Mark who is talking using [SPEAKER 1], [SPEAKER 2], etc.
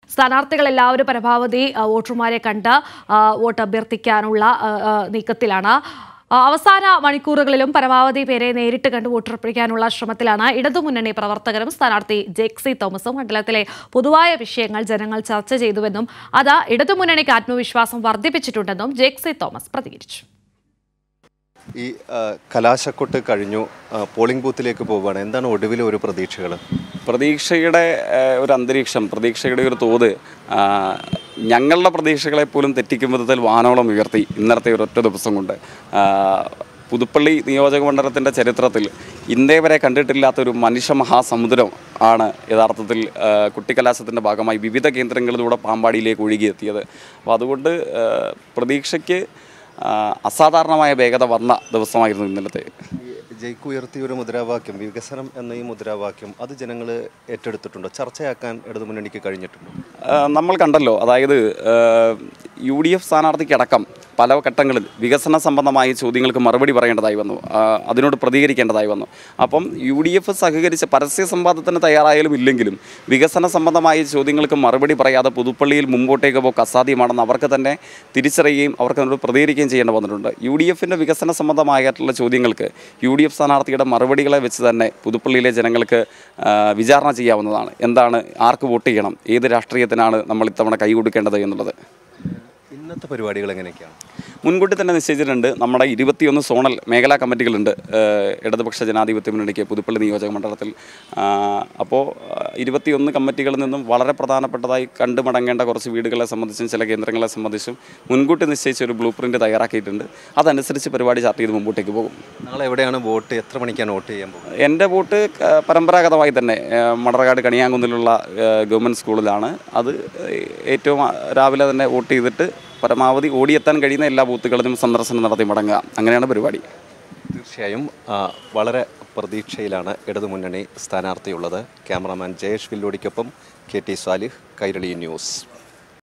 [SPEAKER 1] സ്ഥാനാർത്ഥികൾ എല്ലാവരും പരമാവധി ആ, വോട്ടർമാരെ കണ്ട് ആ, വോട്ട് അഭ്യർത്ഥിക്കാനുള്ള ആ, ആ, നീക്കത്തിലാണ് ആ, അവസാന മണിക്കൂറുകളിലും പരമാവധി പേരെ നേരിട്ട് കണ്ട് വോട്ടുറപ്പിക്കാനുള്ള ശ്രമത്തിലാണ് ഇടതുമുന്നണി പ്രവർത്തകരും സ്ഥാനാർത്ഥി ജെക്സി തോമസും മണ്ഡലത്തിലെ പൊതുവായ വിഷയങ്ങൾ ജനങ്ങൾ ചർച്ച ചെയ്തുവെന്നും അത് ഇടതുമുന്നണിക്ക് ആത്മവിശ്വാസം വർദ്ധിപ്പിച്ചിട്ടുണ്ടെന്നും ജെക്സി തോമസ് പ്രതികരിച്ചു
[SPEAKER 2] ഈ ആ, കലാശക്കൊട്ട് കഴിഞ്ഞു ആ, പോളിംഗ് ബൂത്തിലേക്ക് പോവുകയാണ് എന്താണ് ഒടുവിലെ ഒരു പ്രതീക്ഷകൾ
[SPEAKER 3] പ്രതീക്ഷയുടെ ഏഹ്, ഒരു അന്തരീക്ഷം പ്രതീക്ഷയുടെ ഒരു തോത് ആ, ഞങ്ങളുടെ പ്രതീക്ഷകളെ പോലും തെറ്റിക്കും വിധത്തിൽ വാനോളം ഉയർത്തി ഇന്നലത്തെ ഒരൊറ്റ ദിവസം കൊണ്ട് ആ, പുതുപ്പള്ളി നിയോജക മണ്ഡലത്തിൻ്റെ ചരിത്രത്തിൽ ഇന്നേ വരെ കണ്ടിട്ടില്ലാത്ത ഒരു മനുഷ്യ മഹാസമുദ്രം ആണ് യഥാർത്ഥത്തിൽ ആ, കുട്ടിക്കലാശത്തിൻ്റെ ഭാഗമായി വിവിധ കേന്ദ്രങ്ങളിലൂടെ പാമ്പാടിയിലേക്ക് ഒഴുകിയെത്തിയത് അപ്പോൾ അതുകൊണ്ട് ആ, പ്രതീക്ഷയ്ക്ക് ആ, അസാധാരണമായ വേഗത വന്ന ദിവസമായിരുന്നു ഇന്നലത്തെ
[SPEAKER 2] ജയ്ക്ക് ഉയർത്തിയ ഒരു മുദ്രാവാക്യം വികസനം എന്ന ഈ മുദ്രാവാക്യം അത് ജനങ്ങൾ ഏറ്റെടുത്തിട്ടുണ്ടോ ചർച്ചയാക്കാൻ ഇടതുമുന്നണിക്ക് കഴിഞ്ഞിട്ടുണ്ടോ
[SPEAKER 3] ആ, നമ്മൾ കണ്ടല്ലോ അതായത് യു ഡി എഫ് സ്ഥാനാർത്ഥിക്കടക്കം പല ഘട്ടങ്ങളിൽ വികസന സംബന്ധമായ ചോദ്യങ്ങൾക്ക് മറുപടി പറയേണ്ടതായി വന്നു ആ, അതിനോട് പ്രതികരിക്കേണ്ടതായി വന്നു അപ്പം യു ഡി എഫ് സഹകരിച്ച് പരസ്യ സംവാദത്തിന് തയ്യാറായാലും ഇല്ലെങ്കിലും വികസന സംബന്ധമായ ചോദ്യങ്ങൾക്ക് മറുപടി പറയാതെ പുതുപ്പള്ളിയിൽ മുമ്പോട്ടേക്ക് പോക്ക് അസാധ്യമാണെന്ന് അവർക്ക് തന്നെ തിരിച്ചറിയുകയും അവർക്ക് അതിനോട് പ്രതികരിക്കുകയും ചെയ്യേണ്ടി വന്നിട്ടുണ്ട് യു ഡി എഫിൻ്റെ വികസന സംബന്ധമായിട്ടുള്ള ചോദ്യങ്ങൾക്ക് യു ഡി എഫ് സ്ഥാനാർത്ഥിയുടെ മറുപടികളെ വെച്ച് തന്നെ പുതുപ്പള്ളിയിലെ ജനങ്ങൾക്ക് ആ, വിചാരണ ചെയ്യാവുന്നതാണ് എന്താണ് ആർക്ക് വോട്ട് ചെയ്യണം ഏത് രാഷ്ട്രീയത്തിനാണ് നമ്മൾ ഇത്തവണ കൈ കൊടുക്കേണ്ടത് എന്നുള്ളത്
[SPEAKER 2] ഇന്നത്തെ പരിപാടികൾ എങ്ങനെയൊക്കെയാണ്
[SPEAKER 3] മുൻകൂട്ടി തന്നെ നിശ്ചയിച്ചിട്ടുണ്ട് നമ്മുടെ ഇരുപത്തിയൊന്ന് സോണൽ മേഖലാ കമ്മിറ്റികളുണ്ട് ഏഹ് ഇടതുപക്ഷ ജനാധിപത്യ മുന്നണിക്ക് പുതുപ്പള്ളി നിയോജക മണ്ഡലത്തിൽ അപ്പോൾ ഇരുപത്തിയൊന്ന് കമ്മിറ്റികളിൽ നിന്നും വളരെ പ്രധാനപ്പെട്ടതായി കണ്ടു മടങ്ങേണ്ട കുറച്ച് വീടുകളെ സംബന്ധിച്ചും ചില കേന്ദ്രങ്ങളെ സംബന്ധിച്ചും മുൻകൂട്ടി നിശ്ചയിച്ച ഒരു ബ്ലൂ പ്രിൻ്റ് തയ്യാറാക്കിയിട്ടുണ്ട് അതനുസരിച്ച് പരിപാടി ചാർട്ട് ചെയ്ത് മുമ്പോട്ടേക്ക് പോകും
[SPEAKER 2] നാളെ എവിടെയാണ് വോട്ട് എത്ര മണിക്കാണ് വോട്ട് ചെയ്യാൻ പോകുന്നത്
[SPEAKER 3] എൻ്റെ വോട്ട് ക- പരമ്പരാഗതമായി തന്നെ ഏഹ് മണർകാട് കണിയാങ്കുന്നിലുള്ള ഏഹ് ഗവൺമെൻറ് സ്കൂളിലാണ് അത് ഏറ്റവും ആ- രാവിലെ തന്നെ വോട്ട് ചെയ്തിട്ട് പരമാവധി ഓടിയെത്താൻ കഴിയുന്ന എല്ലാ ബൂത്തുകളിലും സന്ദർശനം നടത്തി മടങ്ങുക അങ്ങനെയാണ് പരിപാടി
[SPEAKER 2] തീർച്ചയായും ആ, വളരെ പ്രതീക്ഷയിലാണ് ഇടതുമുന്നണി സ്ഥാനാർത്ഥിയുള്ളത് ക്യാമറാമാൻ ജയേഷ് വില്ലോടിക്കൊപ്പം K T Salih Kairali news